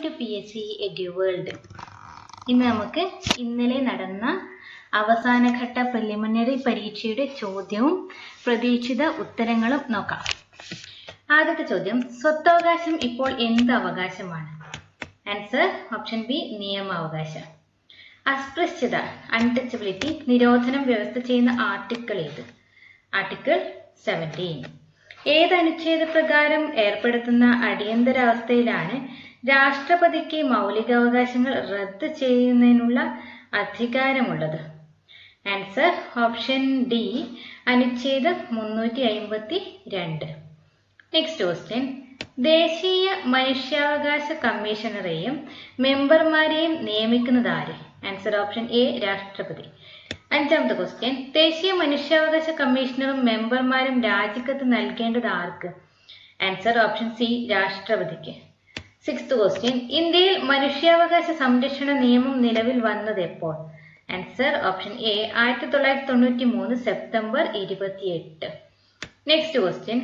to P S C edu world ഇന്ന് നമുക്ക് ഇന്നലെ നടന്ന അവസാനഘട്ട പ്രിലിമിനറി പരീക്ഷയുടെ ചോദ്യവും പ്രതീക്ഷിത ഉത്തരങ്ങളും നോക്കാം ആദ്യത്തെ ചോദ്യം സ്വത്തവകാശം ഇപ്പോൾ എന്ത് അവകാശമാണ് ആൻസർ ഓപ്ഷൻ ബി നിയമാവകാശം അസ്പൃശ്യത അൺടച്ചബിലിറ്റി നിരോധനം വ്യവസ്ഥ ചെയ്യുന്ന ആർട്ടിക്കിൾ ഏത് ആർട്ടിക്കിൾ സെവൻറ്റീൻ ഏത് അനുച്ഛേദ പ്രകാരം ഏർപ്പെടുത്തുന്ന അടിയന്തരാവസ്ഥയിലാണ് രാഷ്ട്രപതിക്ക് മൗലികാവകാശങ്ങൾ റദ്ദ് ചെയ്യുന്നതിനുള്ള അധികാരമുള്ളത് ആൻസർ ഓപ്ഷൻ ഡി അനുച്ഛേദം മുന്നൂറ്റി അയിമ്പത്തി രണ്ട് നെക്സ്റ്റ് ക്വസ്റ്റ്യൻ ദേശീയ മനുഷ്യാവകാശ കമ്മീഷണറെയും മെമ്പർമാരെയും നിയമിക്കുന്നത് ആര് ആൻസർ ഓപ്ഷൻ എ രാഷ്ട്രപതി അഞ്ചാമത്തെ ക്വസ്റ്റ്യൻ ദേശീയ മനുഷ്യാവകാശ കമ്മീഷണറും മെമ്പർമാരും രാജിക്കത്ത് നൽകേണ്ടത് ആർക്ക് ആൻസർ ഓപ്ഷൻ സി രാഷ്ട്രപതിക്ക് സിക്സ്ത് ക്വസ്റ്റ്യൻ ഇന്ത്യയിൽ മനുഷ്യാവകാശ സംരക്ഷണ നിയമം നിലവിൽ വന്നത് എപ്പോൾ ആൻസർ ഓപ്ഷൻ എ ആയിരത്തി തൊള്ളായിരത്തി തൊണ്ണൂറ്റി മൂന്ന് സെപ്റ്റംബർ ഇരുപത്തിയെട്ട് നെക്സ്റ്റ് ക്വസ്റ്റ്യൻ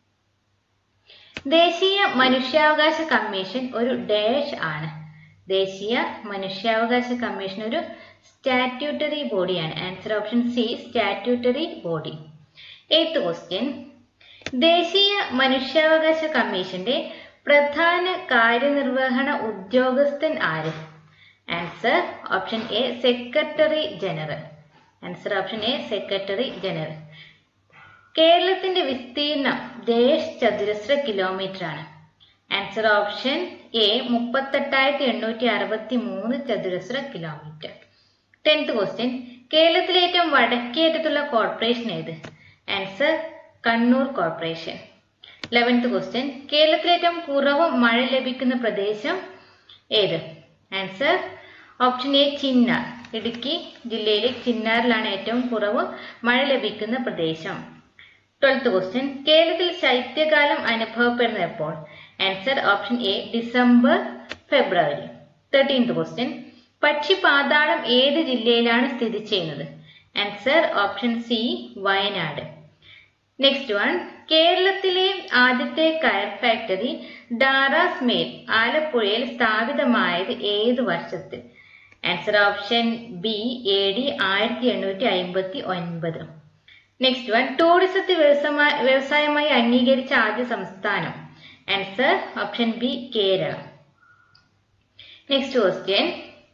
ദേശീയ മനുഷ്യാവകാശ കമ്മീഷൻ ഒരു ഡാഷ് ആണ് ദേശീയ മനുഷ്യാവകാശ കമ്മീഷൻ ഒരു സ്റ്റാറ്റ്യൂട്ടറി ബോഡിയാണ് answer option C statutory body eighth question ദേശീയ മനുഷ്യാവകാശ കമ്മീഷന്റെ പ്രധാന കാര്യനിർവഹണ ഉദ്യോഗസ്ഥൻ ആര് answer option A secretary general answer option A secretary general കേരളത്തിന്റെ വിസ്തീർണം ദേശ് ചതുരശ്ര കിലോമീറ്റർ ആണ് ആൻസർ ഓപ്ഷൻ എ മുപ്പത്തെട്ടായിരത്തി എണ്ണൂറ്റി അറുപത്തി മൂന്ന് ചതുരശ്ര കിലോമീറ്റർ ടെൻത്ത് ക്വസ്റ്റ്യൻ കേരളത്തിലെ ഏറ്റവും വടക്കേറ്റത്തുള്ള കോർപ്പറേഷൻ ഏത് answer Kannur corporation eleventh question കേരളത്തിലെ ഏറ്റവും കുറവ് മഴ ലഭിക്കുന്ന പ്രദേശം ഏത് answer option A Chinnar Idukki ജില്ലയിലെ ചിന്നാറിലാണ് ഏറ്റവും കുറവ് മഴ ലഭിക്കുന്ന പ്രദേശം ട്വൽത്ത് ക്വസ്റ്റ്യൻ കേരളത്തിൽ ശൈത്യകാലം അനുഭവപ്പെടുന്നത് എപ്പോൾ answer option A December February thirteenth question പക്ഷി പാതാളം ഏത് ജില്ലയിലാണ് സ്ഥിതി ചെയ്യുന്നത് answer option C Wayanad next one കേരളത്തിലെ ആദ്യത്തെ കയർ ഫാക്ടറി ഡാറാസ് മേൽ ആലപ്പുഴയിൽ സ്ഥാപിതമായത് ഏത് വർഷത്തിൽ answer option B A D ആയിരത്തി എണ്ണൂറ്റി അയിമ്പത്തി ഒൻപത് നെക്സ്റ്റ് വൺ ടൂറിസത്തെ വ്യവസായ വ്യവസായമായി അംഗീകരിച്ച ആദ്യ സംസ്ഥാനം answer option B Keralam next question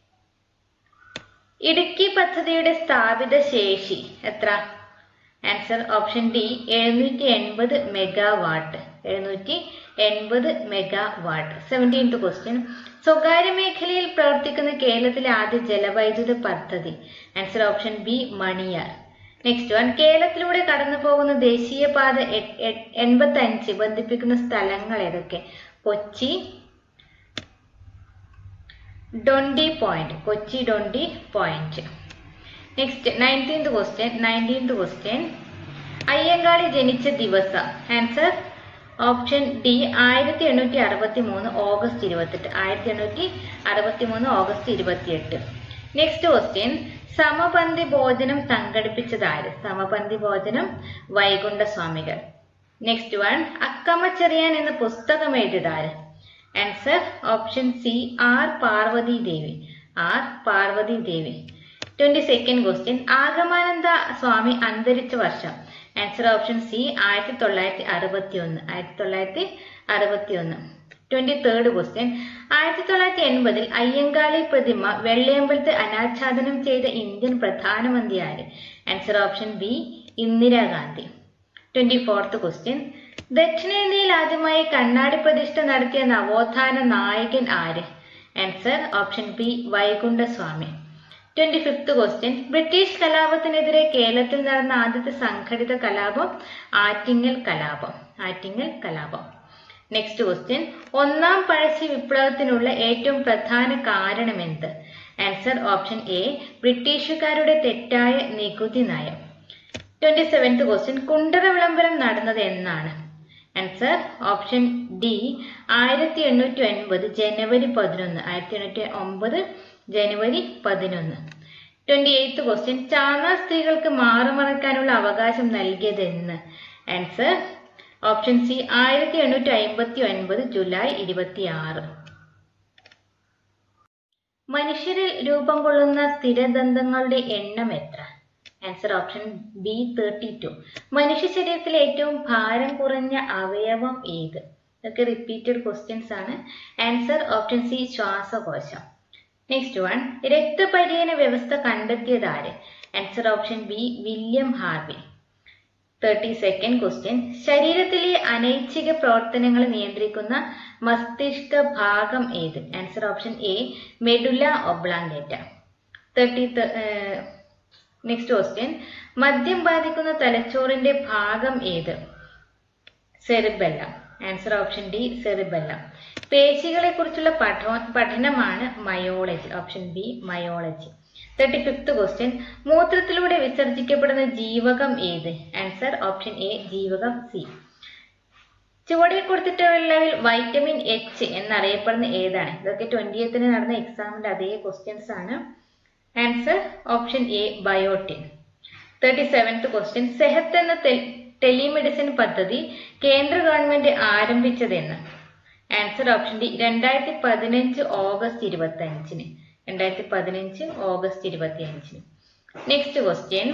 Idukki പദ്ധതിയുടെ സ്ഥാപിത ശേഷി എത്ര ആൻസർ ഓപ്ഷൻ ഡി എഴുന്നൂറ്റി എൺപത് മെഗാവാട്ട് എഴുന്നൂറ്റി എൺപത് മെഗാവാട്ട് സെവൻറ്റീൻത് ക്വസ്റ്റ്യൻ സ്വകാര്യ മേഖലയിൽ പ്രവർത്തിക്കുന്ന കേരളത്തിലെ ആദ്യ ജലവൈദ്യുത പദ്ധതി answer option B Maniyar next one കേരളത്തിലൂടെ കടന്നു പോകുന്ന ദേശീയപാത എൺപത്തി അഞ്ച് ബന്ധിപ്പിക്കുന്ന സ്ഥലങ്ങൾ ഏതൊക്കെ Kochi Dondi point Kochi Dondi point next nineteenth question nineteenth question Ayyankali ജനിച്ച ദിവസം ആൻസർ ഓപ്ഷൻ ഡി ആയിരത്തി എണ്ണൂറ്റി അറുപത്തി മൂന്ന് ഓഗസ്റ്റ് ഇരുപത്തെട്ട് ആയിരത്തി എണ്ണൂറ്റി അറുപത്തി മൂന്ന് ഓഗസ്റ്റ് ഇരുപത്തിയെട്ട് നെക്സ്റ്റ് ക്വസ്റ്റ്യൻ സമപന്തി ഭോജനം സംഘടിപ്പിച്ചത് ആര് സമപന്തി ഭോജനം വൈകുണ്ഠ സ്വാമികൾ നെക്സ്റ്റ് വൺ അക്കമ്മ ചെറിയാൻ എന്ന പുസ്തകം എഴുതിയത് ആര് answer option C R Parvathi Devi R Parvathi Devi twenty second question Agamananda Swami അന്തരിച്ച വർഷം ആൻസർ ഓപ്ഷൻ സി ആയിരത്തി തൊള്ളായിരത്തി അറുപത്തി ഒന്ന് ആയിരത്തി തൊള്ളായിരത്തി അറുപത്തി ഒന്ന് ട്വന്റി തേർഡ് ക്വസ്റ്റ്യൻ ആയിരത്തി തൊള്ളായിരത്തി എൺപതിൽ അയ്യങ്കാളി പ്രതിമ വെള്ളയമ്പലത്ത് അനാച്ഛാദനം ചെയ്ത ഇന്ത്യൻ പ്രധാനമന്ത്രി ആര് answer option B Indira Gandhi twenty fourth question ദക്ഷിണേന്ത്യയിൽ ആദ്യമായി കണ്ണാടി പ്രതിഷ്ഠ നടത്തിയ നവോത്ഥാന നായകൻ ആര് answer option B Vaikunda Swami twenty fifth question British കലാപത്തിനെതിരെ കേരളത്തിൽ നടന്ന ആദ്യത്തെ സംഘടിത കലാപം ആറ്റിങ്ങൽ കലാപം ആറ്റിങ്ങൽ കലാപം നെക്സ്റ്റ് ക്വസ്റ്റ്യൻ ഒന്നാം പഴശ്ശി വിപ്ലവത്തിനുള്ള ഏറ്റവും പ്രധാന കാരണം എന്ത് ആൻസർ ഓപ്ഷൻ എ ബ്രിട്ടീഷുകാരുടെ തെറ്റായ നികുതി നയം ട്വന്റി സെവൻത് ക്വസ്റ്റ്യൻ കുണ്ടറ വിളംബരം നടന്നത് എന്നാണ് ആൻസർ ഓപ്ഷൻ ഡി ആയിരത്തി എണ്ണൂറ്റി ഒൻപത് ജനുവരി പതിനൊന്ന് ആയിരത്തി എണ്ണൂറ്റി ഒമ്പത് ജനുവരി പതിനൊന്ന് ട്വന്റി എയ്ത്ത് ക്വസ്റ്റ്യൻ ചാണ സ്ത്രീകൾക്ക് മാറുമറക്കാനുള്ള അവകാശം നൽകിയത് എന്ന് ആൻസർ ഓപ്ഷൻ സി ആയിരത്തി എണ്ണൂറ്റി അമ്പത്തി ഒൻപത് ജൂലൈ ഇരുപത്തി ആറ് മനുഷ്യരിൽ രൂപം കൊള്ളുന്ന സ്ഥിരദന്തങ്ങളുടെ എണ്ണം എത്ര answer option B thirty two മനുഷ്യ ശരീരത്തിലെ ഏറ്റവും ഭാരം കുറഞ്ഞ അവയവം ഏത് ഇതൊക്കെ റിപ്പീറ്റഡ് ക്വസ്റ്റ്യൻസ് ആണ് ആൻസർ ഓപ്ഷൻ സി ശ്വാസകോശം നെക്സ്റ്റ് വൺ രക്തപര്യന വ്യവസ്ഥ കണ്ടെത്തിയത് ആര് answer option B William Harvey thirty second question ശരീരത്തിലെ അനൈച്ഛിക പ്രവർത്തനങ്ങൾ നിയന്ത്രിക്കുന്ന മസ്തിഷ്ക ഭാഗം ഏത് answer option A medulla oblongata thirty next question മദ്യം ബാധിക്കുന്ന തലച്ചോറിന്റെ ഭാഗം ഏത് cerebellum answer option D cerebellum പേശികളെ കുറിച്ചുള്ള പഠ പഠനമാണ് myology option B myology thirty fifth question മൂത്രത്തിലൂടെ വിസർജിക്കപ്പെടുന്ന ജീവകം ഏത് ആൻസർ ഓപ്ഷൻ എ ജീവകം സി ചുവടിൽ കൊടുത്തിട്ടുള്ളതിൽ വൈറ്റമിൻ എച്ച് എന്നറിയപ്പെടുന്ന ഏതാണ് ഇതൊക്കെ ട്വന്റിയത്തിന് നടന്ന എക്സാമിന്റെ അതേ ക്വസ്റ്റ്യൻസ് ആണ് answer option A biotin thirty seventh question Sehat എന്ന ടെലിമെഡിസിൻ പദ്ധതി കേന്ദ്ര ഗവൺമെന്റ് ആരംഭിച്ചതെന്ന് ആൻസർ ഓപ്ഷൻ ഡി രണ്ടായിരത്തി പതിനഞ്ച് ഓഗസ്റ്റ് ഇരുപത്തി അഞ്ചിന് രണ്ടായിരത്തി പതിനഞ്ച് ഓഗസ്റ്റ് ഇരുപത്തി അഞ്ചിന് നെക്സ്റ്റ് ക്വസ്റ്റ്യൻ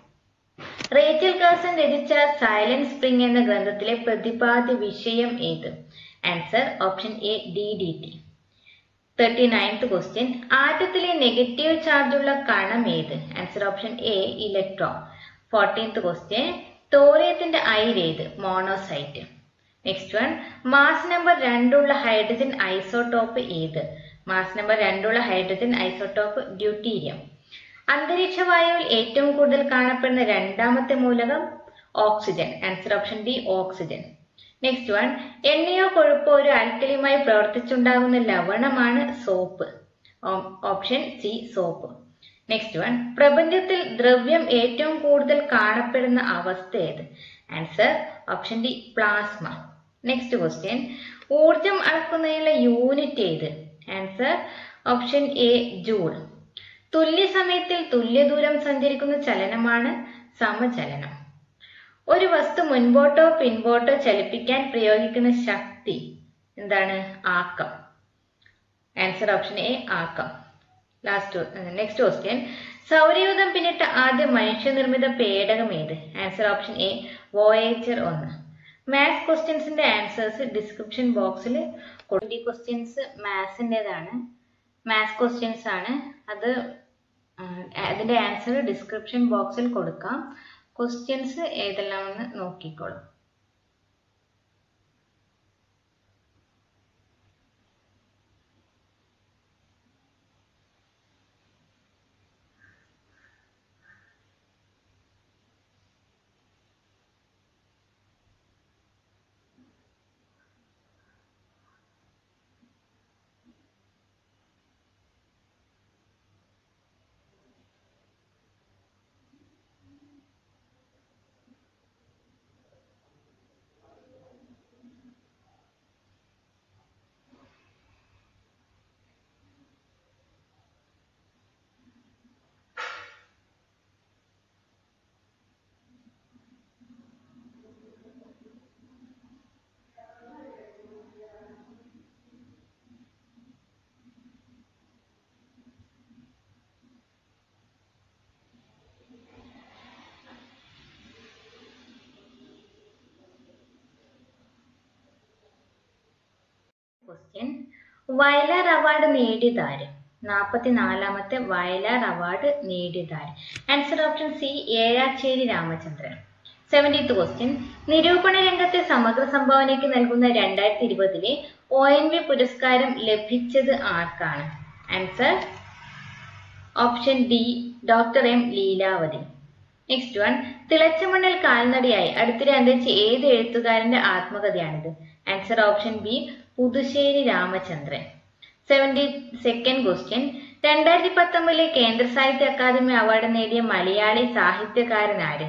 റേച്ചൽ കാസൻ രചിച്ച സൈലന്റ് സ്പ്രിംഗ് എന്ന ഗ്രന്ഥത്തിലെ പ്രതിപാദ്യ വിഷയം ഏത് answer option A D D T thirty ninth question ആറ്റത്തിലെ നെഗറ്റീവ് ചാർജുള്ള കണം ഏത് answer option A electron fourteenth question തോറിയത്തിന്റെ അയിരേത് monazite next one mass number രണ്ടുള്ള ഹൈഡ്രജൻ ഐസോട്ടോപ്പ് ഏത് മാസ് നമ്പർ രണ്ടുള്ള ഹൈഡ്രജൻ ഐസോട്ടോപ്പ് ഡ്യൂട്ടീരിയം അന്തരീക്ഷ വായുവിൽ ഏറ്റവും കൂടുതൽ കാണപ്പെടുന്ന രണ്ടാമത്തെ മൂലകം oxygen answer option D oxygen next one എണ്ണയോ കൊഴുപ്പോ ഒരു ആൽക്കലിയുമായി പ്രവർത്തിച്ചുണ്ടാകുന്ന ലവണമാണ് soap option C soap next one പ്രപഞ്ചത്തിൽ ദ്രവ്യം ഏറ്റവും കൂടുതൽ കാണപ്പെടുന്ന അവസ്ഥ ഏത് answer option D plasma next question ഊർജം അളക്കുന്നതിനുള്ള യൂണിറ്റ് ഏത് ആൻസർ ഓപ്ഷൻ എ ജൂൾ തുല്യ സമയത്തിൽ തുല്യ ദൂരം സഞ്ചരിക്കുന്ന ചലനമാണ് സമചലനം ഒരു വസ്തു മുൻപോട്ടോ പിൻപോട്ടോ ചലിപ്പിക്കാൻ പ്രയോഗിക്കുന്ന ശക്തി എന്താണ് ആക്കം ആൻസർ ഓപ്ഷൻ എ ആക്കം ലാസ്റ്റ് നെക്സ്റ്റ് ക്വസ്റ്റ്യൻ സൗരയൂഥം പിന്നിട്ട ആദ്യ മനുഷ്യനിർമ്മിത പേടകം ഏത് ആൻസർ ഓപ്ഷൻ എ വോയേജർ ഒന്ന് മാത്സ് ക്വസ്റ്റ്യൻസിന്റെ ആൻസേഴ്സ് ഡിസ്ക്രിപ്ഷൻ ബോക്സിൽ കൊടുത്തി ക്വസ്റ്റ്യൻസ് മാത്സിൻ്റെതാണ് മാത്സ് ക്വസ്റ്റ്യൻസ് ആണ് അത് അതിന്റെ ആൻസർ ഡിസ്ക്രിപ്ഷൻ ബോക്സിൽ കൊടുക്കാം ക്വസ്റ്റ്യൻസ് ഏതെല്ലാമെന്ന് നോക്കിക്കോളൂ ക്വസ്റ്റ്യൻ വയലാർ അവാർഡ് നേടിയതാര് നാൽപ്പത്തിനാലാമത്തെ വയലാർ അവാർഡ് നേടിയതാര് answer option C Ezhacheri Ramachandran seventieth question നിരൂപണ രംഗത്തെ സമഗ്ര സംഭാവനയ്ക്ക് നൽകുന്ന രണ്ടായിരത്തി ഇരുപതിലെ ഒ എൻ വി പുരസ്കാരം ലഭിച്ചത് ആർക്കാണ് answer option D doctor M Leelavathi next one തിളച്ച മണ്ണിൽ കാൽനടയായി അടുത്തിടെ അന്തരിച്ച ഏത് എഴുത്തുകാരന്റെ ആത്മകഥയാണിത് answer option B Puthussery Ramachandran seventy second question രണ്ടായിരത്തി പത്തൊമ്പതിലെ കേന്ദ്ര സാഹിത്യ അക്കാദമി അവാർഡ് നേടിയ മലയാളി സാഹിത്യകാരൻ ആര്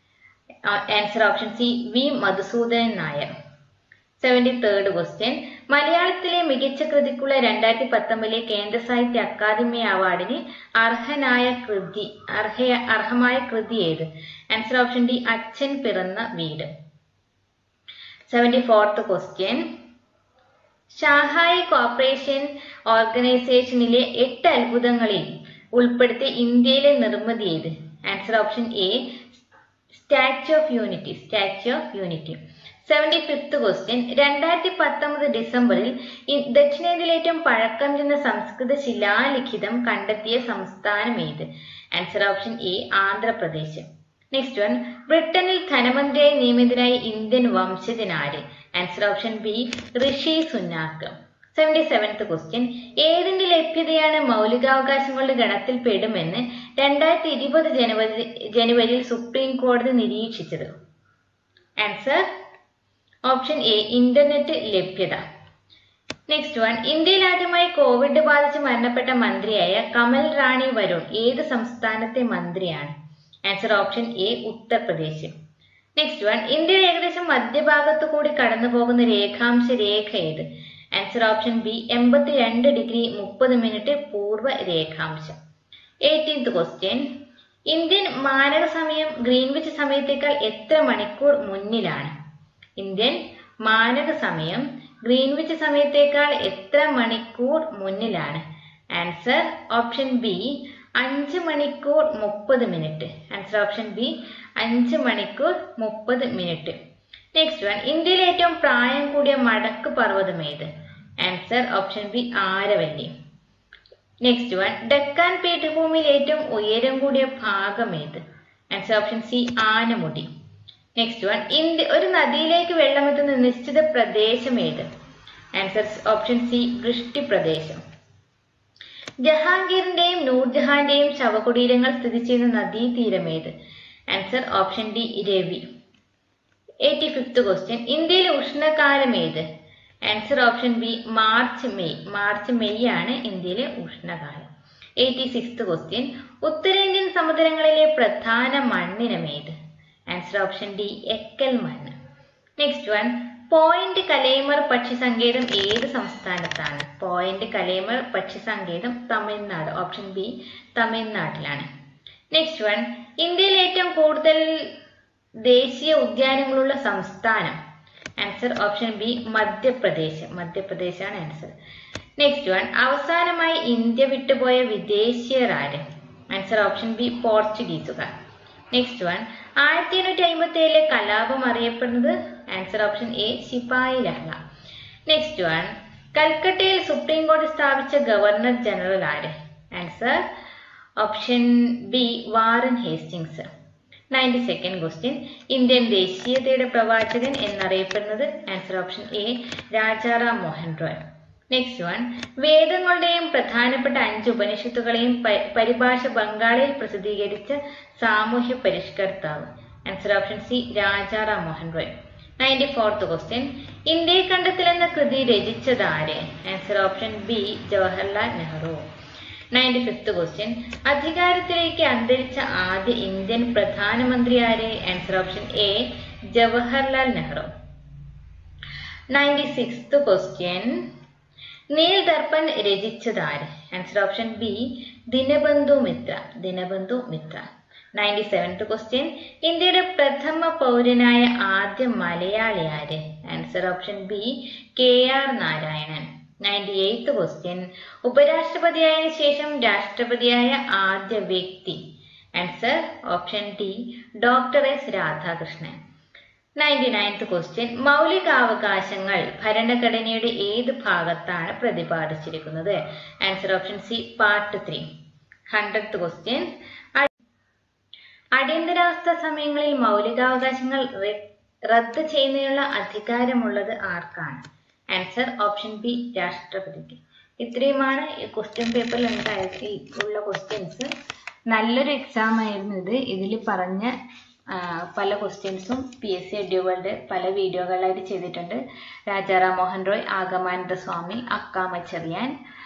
answer option C V Madhusoodanan Nair seventy third question മലയാളത്തിലെ മികച്ച കൃതിക്കുള്ള രണ്ടായിരത്തി പത്തൊമ്പതിലെ കേന്ദ്ര സാഹിത്യ അക്കാദമി അവാർഡിന് അർഹനായ കൃതി അർഹ അർഹമായ കൃതി ഏത് ആൻസർ ഓപ്ഷൻ ഡി അച്ഛൻ പിറന്ന വീട് seventy fourth question Shanghai corporation ഓർഗനൈസേഷനിലെ എട്ട് അത്ഭുതങ്ങളിൽ ഉൾപ്പെടുത്തി ഇന്ത്യയിലെ നിർമ്മിതി ഏത് answer option A statue of unity statue of unity seventy fifth question രണ്ടായിരത്തി പത്തൊമ്പത് ഡിസംബറിൽ ഇ- ദക്ഷിണേന്ത്യയിലെ ഏറ്റവും പഴക്കം ചെന്ന സംസ്കൃത ശിലാലിഖിതം കണ്ടെത്തിയ സംസ്ഥാനം ഏത് answer option A Andhra Pradesh next one ബ്രിട്ടനിൽ ധനമന്ത്രിയായി നിയമിതനായ ഇന്ത്യൻ വംശജനാര് answer option B Rishi Sunak seventy seventh question ഏതിന്റെ ലഭ്യതയാണ് മൗലികാവകാശങ്ങളുടെ ഗണത്തിൽ പെടുമെന്ന് രണ്ടായിരത്തി ഇരുപത് ജനുവരി ജനുവരിയിൽ സുപ്രീം കോടതി നിരീക്ഷിച്ചത് ആൻസർ ഓപ്ഷൻ എ ഇന്റർനെറ്റ് ലഭ്യത നെക്സ്റ്റ് വൺ ഇന്ത്യയിൽ ആദ്യമായി കോവിഡ് ബാധിച്ച് മരണപ്പെട്ട മന്ത്രിയായ കമൽ റാണി വരുൺ ഏത് സംസ്ഥാനത്തെ മന്ത്രിയാണ് answer option A Uttar Pradesh next one ഇന്ത്യയുടെ ഏകദേശം മധ്യഭാഗത്തു കൂടി കടന്നു പോകുന്ന രേഖാംശ രേഖ ഏത് ആൻസർ ഓപ്ഷൻ ബി എൺപത്തി രണ്ട് ഡിഗ്രി മുപ്പത് മിനിറ്റ് പൂർവ്വ രേഖാംശം എയ്റ്റീൻത് ക്വസ്റ്റ്യൻ ഇന്ത്യൻ മാനക സമയം ഗ്രീൻവിച്ച് സമയത്തേക്കാൾ എത്ര മണിക്കൂർ മുന്നിലാണ് ഇന്ത്യൻ മാനക സമയം ഗ്രീൻവിച്ച് സമയത്തേക്കാൾ എത്ര മണിക്കൂർ മുന്നിലാണ് ആൻസർ ഓപ്ഷൻ ബി അഞ്ച് മണിക്കൂർ മുപ്പത് മിനിറ്റ് ആൻസർ ഓപ്ഷൻ ബി അഞ്ച് മണിക്കൂർ മുപ്പത് മിനിറ്റ് നെക്സ്റ്റ് വൺ ഇന്ത്യയിലെ ഏറ്റവും പ്രായം കൂടിയ മടക്ക് പർവ്വതം ഏത് answer option B Aravalli next one Deccan പീഠഭൂമിയിൽ ഏറ്റവും ഉയരം കൂടിയ ഭാഗം ഏത് answer option C Anamudi next one India ഒരു നദിയിലേക്ക് വെള്ളമെത്തുന്ന നിശ്ചിത പ്രദേശം ഏത് ആൻസർ ഓപ്ഷൻ സി വൃഷ്ടി പ്രദേശം ജഹാംഗീറിന്റെയും നൂർജഹാന്റെയും ശവകുടീരങ്ങൾ സ്ഥിതി ചെയ്യുന്ന നദീതീരം ഏത് answer option D Ravi eighty fifth question ഇന്ത്യയിലെ ഉഷ്ണകാലം ഏത് answer option B March May March May ആണ് ഇന്ത്യയിലെ ഉഷ്ണകാലം എയ്റ്റി സിക്സ്ത് ക്വസ്റ്റ്യൻ ഉത്തരേന്ത്യൻ സമുദ്രങ്ങളിലെ പ്രധാന മണ്ണിനം ഏത് ആൻസർ ഓപ്ഷൻ ഡി എക്കൽ മണ്ണ് നെക്സ്റ്റ് വൺ പോയിന്റ് കലൈമർ പക്ഷി സങ്കേതം ഏത് സംസ്ഥാനത്താണ് പോയിന്റ് കലൈമർ പക്ഷി സങ്കേതം തമിഴ്നാട് ഓപ്ഷൻ ബി തമിഴ്നാട്ടിലാണ് നെക്സ്റ്റ് വൺ ഇന്ത്യയിൽ ഏറ്റവും കൂടുതൽ ദേശീയ ഉദ്യാനങ്ങളുള്ള സംസ്ഥാനം ആൻസർ ഓപ്ഷൻ ബി മധ്യപ്രദേശ് മധ്യപ്രദേശാണ് ആൻസർ നെക്സ്റ്റ് വൺ അവസാനമായി ഇന്ത്യ വിട്ടുപോയ വിദേശീയർ ആര് ആൻസർ ഓപ്ഷൻ ബി പോർച്ചുഗീസുകാർ നെക്സ്റ്റ് വൺ ആയിരത്തി എണ്ണൂറ്റി അമ്പത്തി ഏഴിലെ കലാപം അറിയപ്പെടുന്നത് ആൻസർ ഓപ്ഷൻ എ ശിപായി ലഹള നെക്സ്റ്റ് വൺ കൽക്കട്ടയിൽ സുപ്രീം കോടതി സ്ഥാപിച്ച ഗവർണർ ജനറൽ ആര് answer option B Warren Hastings ninety second question Indian ദേശീയതയുടെ പ്രവാചകൻ എന്നറിയപ്പെടുന്നത് answer option A Rajaram Mohan Roy next one വേദങ്ങളുടെയും പ്രധാനപ്പെട്ട അഞ്ച് ഉപനിഷത്തുകളെയും പ- പരിഭാഷ ബംഗാളിയിൽ പ്രസിദ്ധീകരിച്ച സാമൂഹ്യ പരിഷ്കർത്താവ് answer option C Rajaram Mohan Roy ninety fourth question ഇന്ത്യയെ കണ്ടെത്തൽ എന്ന കൃതി രചിച്ചത് ആര് answer option B Jawaharlal Nehru ninety fifth question അധികാരത്തിലേക്ക് അന്തരിച്ച ആദ്യ ഇന്ത്യൻ പ്രധാനമന്ത്രി ആര് answer option A Jawaharlal Nehru ninety sixth question Neel Darpan രചിച്ചത് ആര് answer option B Dinabandhu Mitra Dinabandhu Mitra ninety seventh question ഇന്ത്യയുടെ പ്രഥമ പൗരനായ ആദ്യ മലയാളി ആര് answer option B K R Narayanan ninety eighth question ഉപരാഷ്ട്രപതിയായതിനു ശേഷം രാഷ്ട്രപതിയായ ആദ്യ വ്യക്തി answer option D doctor S Radhakrishnan ninety ninth question മൗലികാവകാശങ്ങൾ ഭരണഘടനയുടെ ഏത് ഭാഗത്താണ് പ്രതിപാദിച്ചിരിക്കുന്നത് answer option C part three hundred question അടിയന്തരാവസ്ഥ സമയങ്ങളിൽ മൗലികാവകാശങ്ങൾ റെ- റദ്ദ് ചെയ്യുന്നതിനുള്ള അധികാരമുള്ളത് ആർക്കാണ് ആൻസർ ഓപ്ഷൻ ബി രാഷ്ട്രപതിക്ക് ഇത്രയുമാണ് ഈ ക്വസ്റ്റ്യൻ പേപ്പറിൽ ഉണ്ടായ ഈ ഉള്ള ക്വസ്റ്റ്യൻസ് നല്ലൊരു എക്സാം ആയിരുന്നു ഇത് ഇതിൽ പറഞ്ഞ ആ, പല ക്വസ്റ്റ്യൻസും പി എസ് സി എഡ്യൂകളുടെ പല വീഡിയോകളായിട്ട് ചെയ്തിട്ടുണ്ട് രാജാറാം മോഹൻ റോയ് ആഗമാനന്ദ സ്വാമി അക്കാമച്ചെറിയാൻ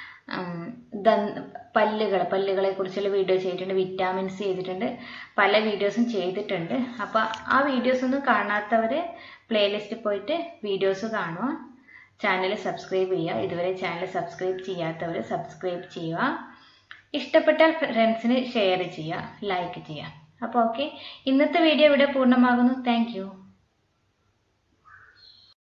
പല്ലുകൾ പല്ലുകളെ കുറിച്ചുള്ള വീഡിയോ ചെയ്തിട്ടുണ്ട് വിറ്റാമിൻസ് ചെയ്തിട്ടുണ്ട് പല വീഡിയോസും ചെയ്തിട്ടുണ്ട് അപ്പോൾ ആ വീഡിയോസ് ഒന്നും കാണാത്തവർ പ്ലേലിസ്റ്റിൽ പോയിട്ട് വീഡിയോസ് കാണുക ചാനൽ സബ്സ്ക്രൈബ് ചെയ്യുക ഇതുവരെ ചാനൽ സബ്സ്ക്രൈബ് ചെയ്യാത്തവർ സബ്സ്ക്രൈബ് ചെയ്യുക ഇഷ്ടപ്പെട്ടാൽ ഫ്രണ്ട്സിന് ഷെയർ ചെയ്യുക ലൈക്ക് ചെയ്യുക അപ്പോൾ ഓക്കെ ഇന്നത്തെ വീഡിയോ ഇവിടെ പൂർണ്ണമാകുന്നു താങ്ക്